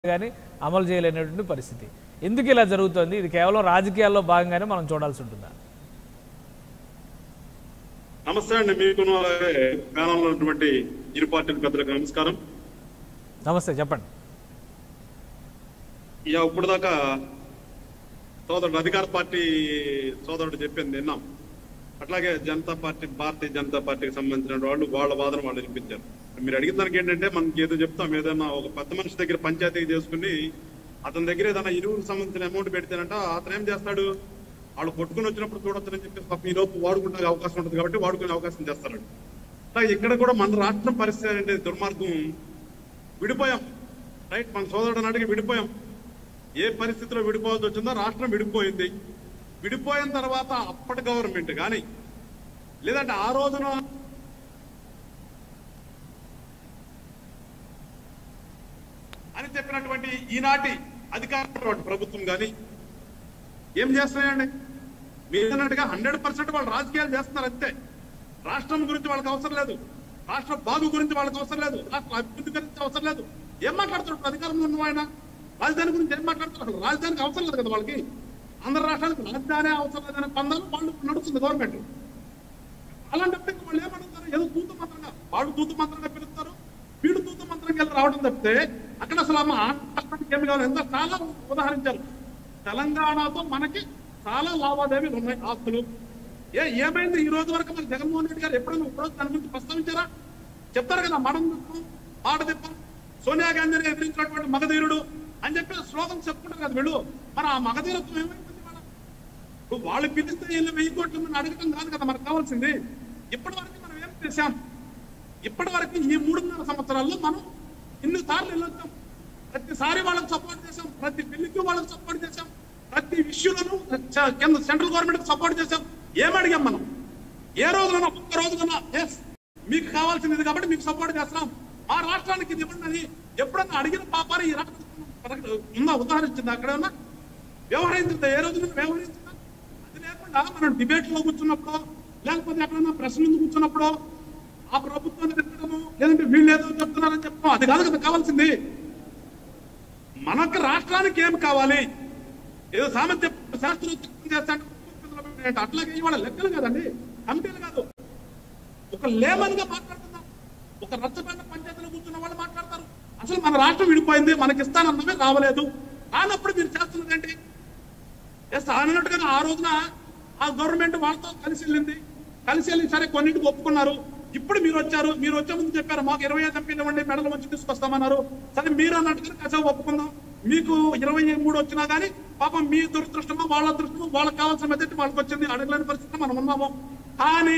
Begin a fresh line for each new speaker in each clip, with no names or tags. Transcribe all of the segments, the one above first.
కానీ అమలు చేయలేనటువంటి పరిస్థితి ఎందుకు ఇలా జరుగుతుంది ఇది కేవలం రాజకీయాల్లో భాగంగానే మనం చూడాల్సి ఉంటుందా
నమస్తే అండి మీకును అలాగే ప్యానల్లో ఉన్నటువంటి ఇరు పార్టీల పెద్దలకు నమస్కారం
నమస్తే చెప్పండి
ఇక ఇప్పుడు దాకా సోదరుడు అధికార పార్టీ సోదరుడు చెప్పింది విన్నాం అట్లాగే జనతా పార్టీ భారతీయ జనతా పార్టీకి సంబంధించిన వాళ్ళు వాళ్ళ వాదన వాళ్ళు వినిపించారు మీరు అడిగిన దానికి ఏంటంటే మనకి ఏదో చెప్తాం ఏదైనా ఒక పెద్ద మనిషి దగ్గర పంచాయతీ చేసుకుని అతని దగ్గర ఏదైనా ఇరువురికి సంబంధించిన అమౌంట్ పెడితేనంట అతను ఏం చేస్తాడు వాళ్ళు కొట్టుకుని వచ్చినప్పుడు చూడొచ్చని చెప్పేసి పాపం ఈ లోపు వాడుకుంటే అవకాశం ఉంటుంది కాబట్టి వాడుకునే అవకాశం చేస్తాడు అట్లా ఇక్కడ కూడా మన రాష్ట్రం పరిస్థితి అంటే దుర్మార్గం విడిపోయాం రైట్ మన సోదరుడు నాటికి విడిపోయాం ఏ పరిస్థితిలో విడిపోవాల్సి వచ్చిందో రాష్ట్రం విడిపోయింది విడిపోయిన తర్వాత అప్పటి గవర్నమెంట్ కానీ లేదంటే ఆ రోజున అని చెప్పినటువంటి ఈనాటి అధికార ప్రభుత్వం కానీ ఏం చేస్తున్నాయండి మీరు అన్నట్టుగా హండ్రెడ్ పర్సెంట్ వాళ్ళు రాజకీయాలు చేస్తున్నారు అంతే రాష్ట్రం గురించి వాళ్ళకి అవసరం లేదు రాష్ట్ర బాగు గురించి వాళ్ళకి అవసరం లేదు రాష్ట్ర అభివృద్ధి గురించి అవసరం లేదు ఏం మాట్లాడుతున్నారు అధికారంలో ఉన్న ఆయన రాజధాని గురించి ఏం మాట్లాడుతున్నారు రాజధానికి అవసరం లేదు కదా వాళ్ళకి ఆంధ్ర రాష్ట్రానికి రాజధాని అవసరం లేదనే పందాలు వాళ్ళు నడుస్తుంది గవర్నమెంట్ అలాంటప్పుడు ఇంకా వాళ్ళు ఏమడుగుతారు ఏదో తూతు మంత్రంగా వాళ్ళు తూతు మంత్రంగా పిలుస్తారు వీడు తూతు మంత్రంగా వెళ్ళి రావడం తప్పితే అక్కడ అసలు ఆమె ఆ రాష్ట్రానికి ఏమి కావాలి ఎంత చాలా ఉదాహరించారు తెలంగాణతో మనకి చాలా లావాదేవీలు ఉన్నాయి ఆస్తులు ఏ ఏమైంది ఈ రోజు వరకు మన జగన్మోహన్ రెడ్డి గారు ఎప్పుడైనా ఒక రోజు దాని గురించి ప్రస్తావించారా చెప్తారు కదా మడం తిప్పం మాట తిప్పం సోనియా గాంధీని ఎదిరించినటువంటి మగధీరుడు అని చెప్పి స్లోగన్ చెప్పుకుంటారు కదా వీళ్ళు మరి ఆ మగధీరత్వం ఏమైంది మేడం ఇప్పుడు వాళ్ళు పిలిస్తే వీళ్ళు వెయ్యి కోట్లు మంది అడగటం కాదు కదా మనకు కావాల్సింది ఇప్పటి వరకు మనం ఏం చేశాం ఇప్పటి వరకు ఈ మూడున్నర సంవత్సరాల్లో మనం ఇన్ని సార్లు వెళ్ళొచ్చాం ప్రతిసారి వాళ్ళకి సపోర్ట్ చేశాం ప్రతి బిల్లుకి వాళ్ళకి సపోర్ట్ చేశాం ప్రతి ఇష్యూలను చ- కింద సెంట్రల్ గవర్నమెంట్ సపోర్ట్ చేశాం ఏమడిగాం మనం ఏ రోజున ఒక్క రోజున ఎస్ మీకు కావాల్సింది కాబట్టి మీకు సపోర్ట్ చేస్తున్నాం మా రాష్ట్రానికి ఇది ఇవ్వండి అని ఎప్పుడన్నా అడిగిన పాపాన్ని ఈ రాష్ట్రం ఉందా ఉదాహరించింది అక్కడ ఉన్నా వ్యవహరించిందా ఏ రోజున వ్యవహరించిందా అది లేకుండా మనం డిబేట్ లో కూర్చున్నప్పుడు లేకపోతే ఎక్కడన్నా ప్రశ్న ముందు కూర్చున్నప్పుడు ఆ ప్రభుత్వాన్ని తిట్టడము లేదంటే వీళ్ళు ఏదో చెప్తున్నారని చెప్పడం అది కాదు కదా కావాల్సింది మనకు రాష్ట్రానికి ఏం కావాలి ఏదో సామర్థ్య శాస్త్రోత్తం చేస్తాడు అట్లాగే ఇవాళ లెక్కలు కాదండి కమిటీలు కాదు ఒక లేమన్ గా మాట్లాడుతున్నాం ఒక రచ్చబండ పంచాయతీలో కూర్చున్న వాళ్ళు మాట్లాడతారు అసలు మన రాష్ట్రం విడిపోయింది మనకి ఇస్తానన్నమే రావలేదు కానప్పుడు మీరు చేస్తున్నది ఏంటి ఎస్ అన్నట్టుగా ఆ రోజున ఆ గవర్నమెంట్ వాళ్ళతో కలిసి వెళ్ళింది కలిసి వెళ్ళి సరే కొన్నింటికి ఒప్పుకున్నారు ఇప్పుడు మీరు వచ్చారు మీరు వచ్చే ముందు చెప్పారు మాకు ఇరవై ఐదు ఎంపీలు ఇవ్వండి మెడలు వచ్చి తీసుకొస్తామన్నారు సరే మీరు అన్నట్టుగా కాసేపు ఒప్పుకుందాం మీకు ఇరవై మూడు వచ్చినా కానీ పాపం మీ దురదృష్టమో వాళ్ళ అదృష్టమో వాళ్ళకి కావాల్సిన మెదటి వాళ్ళకి వచ్చింది అడగలేని పరిస్థితి మనం ఉన్నాము కానీ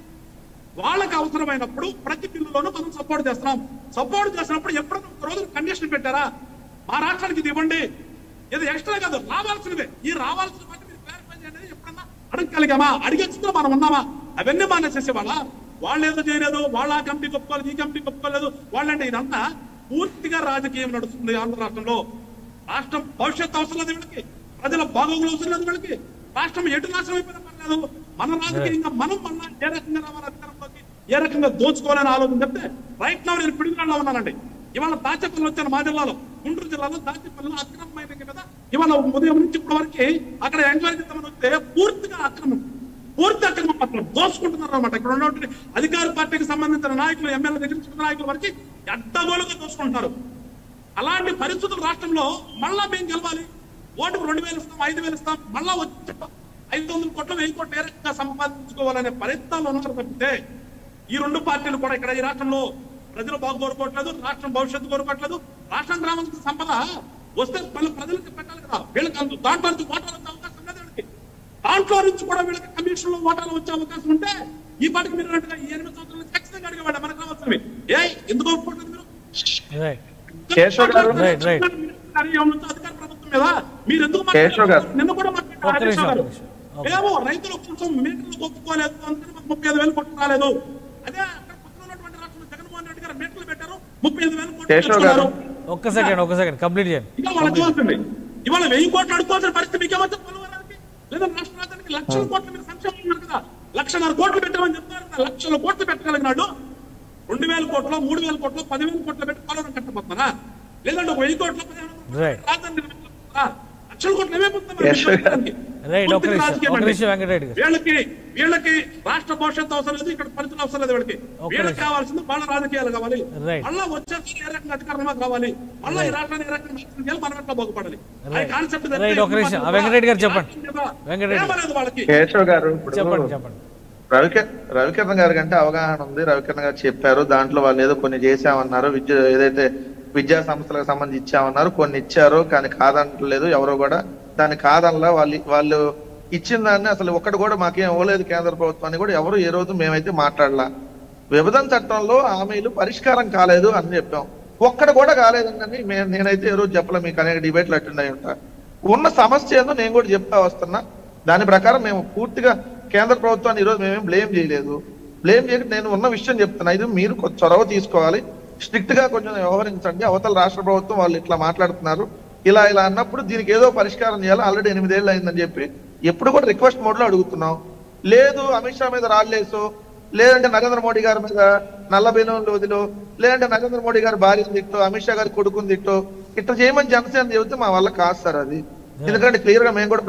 వాళ్ళకి అవసరమైనప్పుడు ప్రతి బిల్లులోనూ మనం సపోర్ట్ చేస్తున్నాం సపోర్ట్ చేసినప్పుడు ఎప్పుడైనా ఒక రోజు కండిషన్ పెట్టారా మా రాష్ట్రానికి ఇది ఇవ్వండి ఇది ఎక్స్ట్రా కాదు రావాల్సినవే ఈ రావాల్సిన వాటిని మీరు క్లారిఫై చేయండి ఎప్పుడన్నా అడగగలిగామా అడిగేస్తుందో మనం ఉన్నామా అవన్నీ మానేసేసే వాళ్ళ వాళ్ళు ఏదో చేయలేదు వాళ్ళ ఆ కమిటీ ఒప్పుకోలేదు ఈ కమిటీ ఒప్పుకోలేదు వాళ్ళంటే ఇదంతా పూర్తిగా రాజకీయం నడుస్తుంది ఆంధ్ర రాష్ట్రంలో రాష్ట్రం భవిష్యత్తు అవసరం లేదు వీళ్ళకి ప్రజల బాగోగులు అవసరం లేదు వీళ్ళకి రాష్ట్రం ఎటు నాశనం అయిపోయినా పర్లేదు మన రాజకీయంగా మనం మళ్ళా ఏ రకంగా రావాలి అధికారంలోకి ఏ రకంగా దోచుకోవాలని ఆలోచన చెప్తే రైట్ నౌ నేను పిడుగులలో ఉన్నానండి ఇవాళ దాచేపల్లి వచ్చాను మా జిల్లాలో గుంటూరు జిల్లాలో దాచేపల్లిలో అక్రమమైన మీద ఇవాళ ఉదయం నుంచి ఇప్పటి వరకు అక్కడ ఎంక్వైరీ చేద్దామని వస్తే పూర్తిగా అక్రమం పూర్తి అక్రమం పట్ల దోసుకుంటున్నారు అనమాట ఇక్కడ ఉన్నటువంటి అధికార పార్టీకి సంబంధించిన నాయకులు ఎమ్మెల్యే దగ్గర నుంచి చిన్న నాయకుల వరకు అడ్డగోలుగా దోసుకుంటున్నారు అలాంటి పరిస్థితులు రాష్ట్రంలో మళ్ళా మేము గెలవాలి ఓటుకు రెండు వేలు ఇస్తాం ఐదు వేలు ఇస్తాం మళ్ళా వచ్చి ఐదు వందల కోట్లు వెయ్యి కోట్లు ఏ రకంగా సంపాదించుకోవాలనే ప్రయత్నాలు ఉన్నారు తప్పితే ఈ రెండు పార్టీలు కూడా ఇక్కడ ఈ రాష్ట్రంలో ప్రజలు బాగు కోరుకోవట్లేదు రాష్ట్రం భవిష్యత్తు కోరుకోవట్లేదు రాష్ట్రం గ్రామానికి సంపద వస్తే మళ్ళీ ప్రజలకు పెట్టాలి కదా వీళ్ళకి అంత దాంట్లో నుంచి ఓటాలు వచ్చే అవకాశం లేదు వీళ్ళకి దాంట్లో నుంచి కూడా వీళ్ళకి కమిషన్ లో ఓటాలు వచ్చే అవకాశం ఉంటే ఈ పాటికి మీరు అన్నట్టుగా ఈ ఎనిమిది సంవత్సరాలు ఖచ్చితంగా అడిగేవాడు మనకు రావాల్సినవి ఏ ఎందుకు ఒప్పుకోవట్లేదు మీరు
right
Keshav garu.
Right, right.
అధికార ప్రభుత్వం మీద మీరు ఎందుకు
కేశవ్ గారు.
మాట్లాడారు? నిన్న కూడా మాట్లాడారు
ఒక్క నిమిషం,
హరీష్ రావు గారు.
ఒక్క నిమిషం. ఓకే.
మేము రైతుల కోసం మీటర్లు ఒప్పుకోలేదు అందుకని మాకు ముప్పై ఐదు వేలు కొట్టు రాలేదు అదే అక్కడ పక్కన ఉన్నటువంటి రాష్ట్రంలో జగన్మోహన్ రెడ్డి గారు మీటర్లు పెట్టారు ముప్పై ఐదు వేలు కొట్టు
కేశవ్
తెచ్చుకున్నారు.
గారు.
ఒక్క సెకండ్ ఒక్క సెకండ్ కంప్లీట్ చేయండి
ఇవాళ వాళ్ళకి చూస్తుంది ఇవాళ వెయ్యి కోట్లు అడుకోవాల్సిన పరిస్థితి మీకేమొచ్చా పోలవరానికి లేదా రాష్ట్ర రాజధానికి లక్షల కోట్లు మీరు సంక్షేమం ఉన్నారు కదా లక్షన్నర కోట్లు పెట్టామని చెప్తారు కదా లక్షల కోట్లు పెట్టగలిగినాడు రెండు వేల కోట్లు మూడు వేల కోట్లు పదివేల కోట్లు పెట్టి పోలవరం కట్టబోతున్నారా లేదంటే ఒక వెయ్యి కోట్ల ప్రయాణం
Right.
రాజధాని నిర్మించాలా? లక్షల కోట్లు ఏమైపోతుంది
Yes, sir.
రైట్ ఒక
పూర్తిగా
నిమిషం
రాజకీయం
ఒక
అండి.
నిమిషం వెంకటరెడ్డి గారు
వీళ్ళకి వీళ్ళకి రాష్ట్ర భవిష్యత్తు అవసరం లేదు ఇక్కడ పరిస్థితులు అవసరం లేదు వీళ్ళకి
ఒక్క
వీళ్ళకి
నిమిషం.
కావాల్సింది వాళ్ళ రాజకీయాలు కావాలి
Right.
మళ్ళా వచ్చేసరికి ఏ రకంగా అధికారమా కావాలి మళ్ళా ఈ
Right.
రాష్ట్రాన్ని ఏ రకంగా మార్చడం చేయాలి మనం ఎట్లా బాగుపడాలి
Right.
కాన్సెప్ట్
Right, ఒక్క నిమిషం. ఆ వెంకటరెడ్డి గారు చెప్పండి. వెంకటరెడ్డి.
లేదు వాళ్ళకి
కేశవ్ గారు ఇప్పుడు
చెప్పండి చెప్పండి
రవికి రవికిరణ్ గారి కంటే అవగాహన ఉంది రవికిరణ్ గారు చెప్పారు దాంట్లో వాళ్ళు ఏదో కొన్ని చేశామన్నారు విద్య ఏదైతే విద్యా సంస్థలకు సంబంధించి ఇచ్చామన్నారు కొన్ని ఇచ్చారు కానీ కాదనట్లేదు ఎవరు కూడా దాన్ని కాదనలా వాళ్ళు వాళ్ళు ఇచ్చిన దాన్ని అసలు ఒక్కటి కూడా మాకేం ఇవ్వలేదు కేంద్ర ప్రభుత్వాన్ని కూడా ఎవరు ఏ రోజు మేమైతే మాట్లాడలా విభజన చట్టంలో హామీలు పరిష్కారం కాలేదు అని చెప్పాం ఒక్కటి కూడా కాలేదండి మే- నేనైతే ఏ రోజు చెప్పలే మీకు అనేక డిబేట్లు అటెండ్ అయి ఉంటా ఉన్న సమస్య ఏందో నేను కూడా చెప్తా వస్తున్నా దాని ప్రకారం మేము పూర్తిగా కేంద్ర ప్రభుత్వాన్ని ఈరోజు మేమేం బ్లేమ్ చేయలేదు బ్లేమ్ చేయక నేను ఉన్న విషయం చెప్తున్నా ఇది మీరు కొంచెం చొరవ తీసుకోవాలి స్ట్రిక్ట్ గా కొంచెం వ్యవహరించండి అవతల రాష్ట్ర ప్రభుత్వం వాళ్ళు ఇట్లా మాట్లాడుతున్నారు ఇలా ఇలా అన్నప్పుడు దీనికి ఏదో పరిష్కారం చేయాలి ఆల్రెడీ ఎనిమిదేళ్ళు అయిందని చెప్పి ఎప్పుడు కూడా రిక్వెస్ట్ మోడ్ లో అడుగుతున్నాం లేదు అమిత్ షా మీద రాళ్ళేసో లేదంటే నరేంద్ర మోడీ గారి మీద నల్ల బెలూన్లు వదిలో లేదంటే నరేంద్ర మోడీ గారి భార్యను తిట్టో అమిత్ షా గారి కొడుకుని తిట్టో ఇట్లా చేయమని జనసేన చెబితే మా వల్ల కాదు సార్ అది ఎందుకంటే క్లియర్ గా మేము కూడా